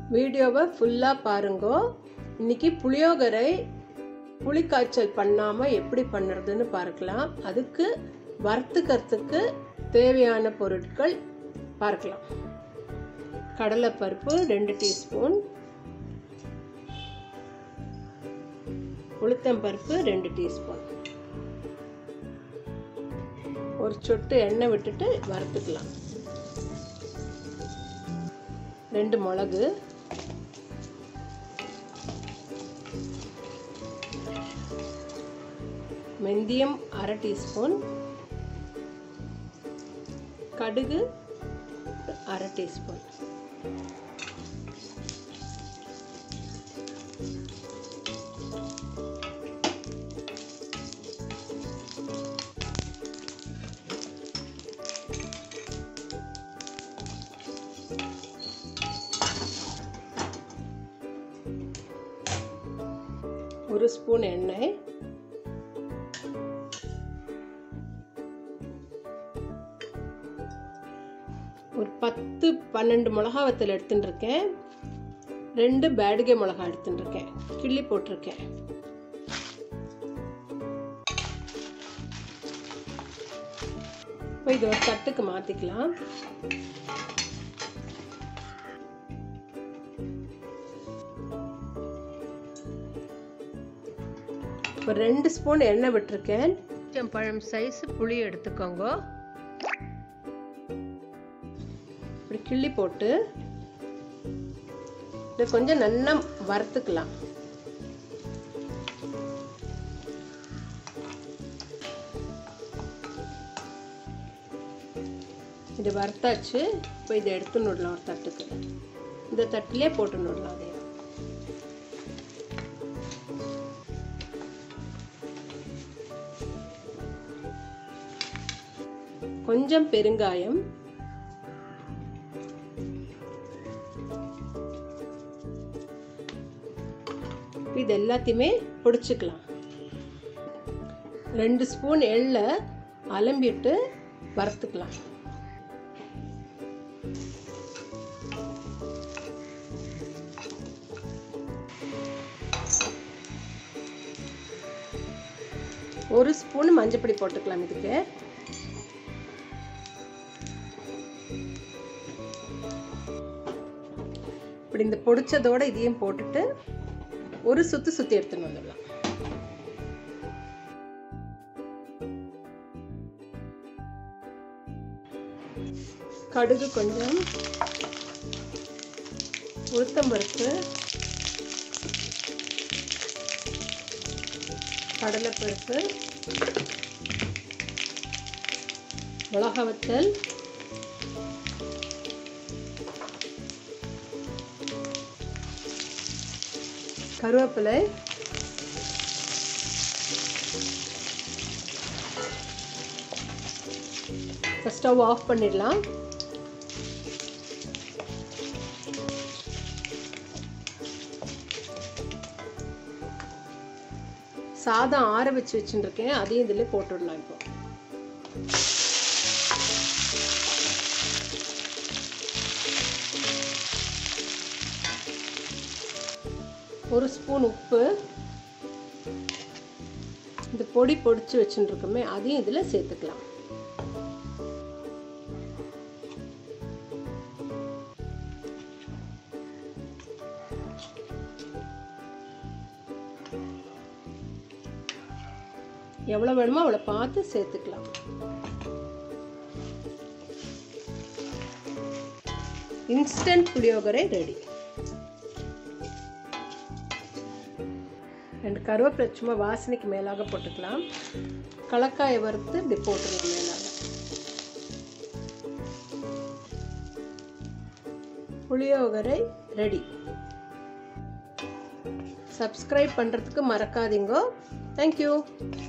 வீடியோவை ஃபுல்லாக பாருங்கோ இன்னைக்கு புளியோகரை புளிக்காய்ச்சல் பண்ணாமல் எப்படி பண்ணுறதுன்னு பார்க்கலாம் அதுக்கு வறுத்துக்கிறதுக்கு தேவையான பொருட்கள் பார்க்கலாம் கடலைப்பருப்பு ரெண்டு டீஸ்பூன் உளுத்தம்பருப்பு ரெண்டு டீஸ்பூன் ஒரு சொட்டு எண்ணெய் விட்டுட்டு வறுத்துக்கலாம் ரெண்டு மிளகு மெந்தியம் அரை டீஸ்பூன் கடுகு அரை டீஸ்பூன் ஒரு ஸ்பூன் எண்ணெய் ஒரு பத்து பன்னெண்டு மிளகா வத்தல் எடுத்துட்டு இருக்கேன் ரெண்டு பேடுகை மிளகா எடுத்துட்டு இருக்கேன் கிள்ளி போட்டிருக்கேன் இப்போ இது ஒரு தட்டுக்கு மாற்றிக்கலாம் இப்போ ரெண்டு ஸ்பூன் எண்ணெய் விட்டுருக்கேன் பழம் சைஸ் புளி எடுத்துக்கோங்க இப்படி கிள்ளி போட்டு இதை கொஞ்சம் நல்லா வறுத்துக்கலாம் இது வறுத்தாச்சு இப்போ இதை எடுத்து விடலாம் ஒரு தட்டுக்கு இந்த தட்டிலே போட்டு விடலாம் அதையும் கொஞ்சம் பெருங்காயம் இது எல்லாத்தையுமே பொடிச்சுக்கலாம் ரெண்டு ஸ்பூன் எள்ளை அலம்பிட்டு வறுத்துக்கலாம் ஒரு ஸ்பூன் மஞ்சப்பொடி போட்டுக்கலாம் இதுக்கு இப்படி இந்த பொடிச்சதோட இதையும் போட்டுட்டு ஒரு சுத்து சுத்தி எடுத்துன்னு வந்துடலாம் கடுகு கொஞ்சம் உளுத்தம்பருப்பு கடலைப்பருப்பு மிளகா வத்தல் கருவேப்பிலை ஸ்டவ் ஆஃப் பண்ணிடலாம் சாதம் ஆற வச்சு வச்சுருக்கேன் அதையும் இதில் போட்டுடலாம் இப்போ ஒரு ஸ்பூன் உப்பு இந்த பொடி பொடிச்சு வச்சுருக்கோமே அதையும் இதில் சேர்த்துக்கலாம் எவ்வளோ வேணுமோ அவ்வளோ பார்த்து சேர்த்துக்கலாம் இன்ஸ்டன்ட் புளியோகரை ரெடி ரெண்டு கருவேப்பிலை சும்மா வாசனைக்கு மேலாக போட்டுக்கலாம் கலக்காயை வறுத்து இப்படி போட்டுடலாம் மேலாக புளியோகரை ரெடி சப்ஸ்கிரைப் பண்ணுறதுக்கு மறக்காதீங்க தேங்க்யூ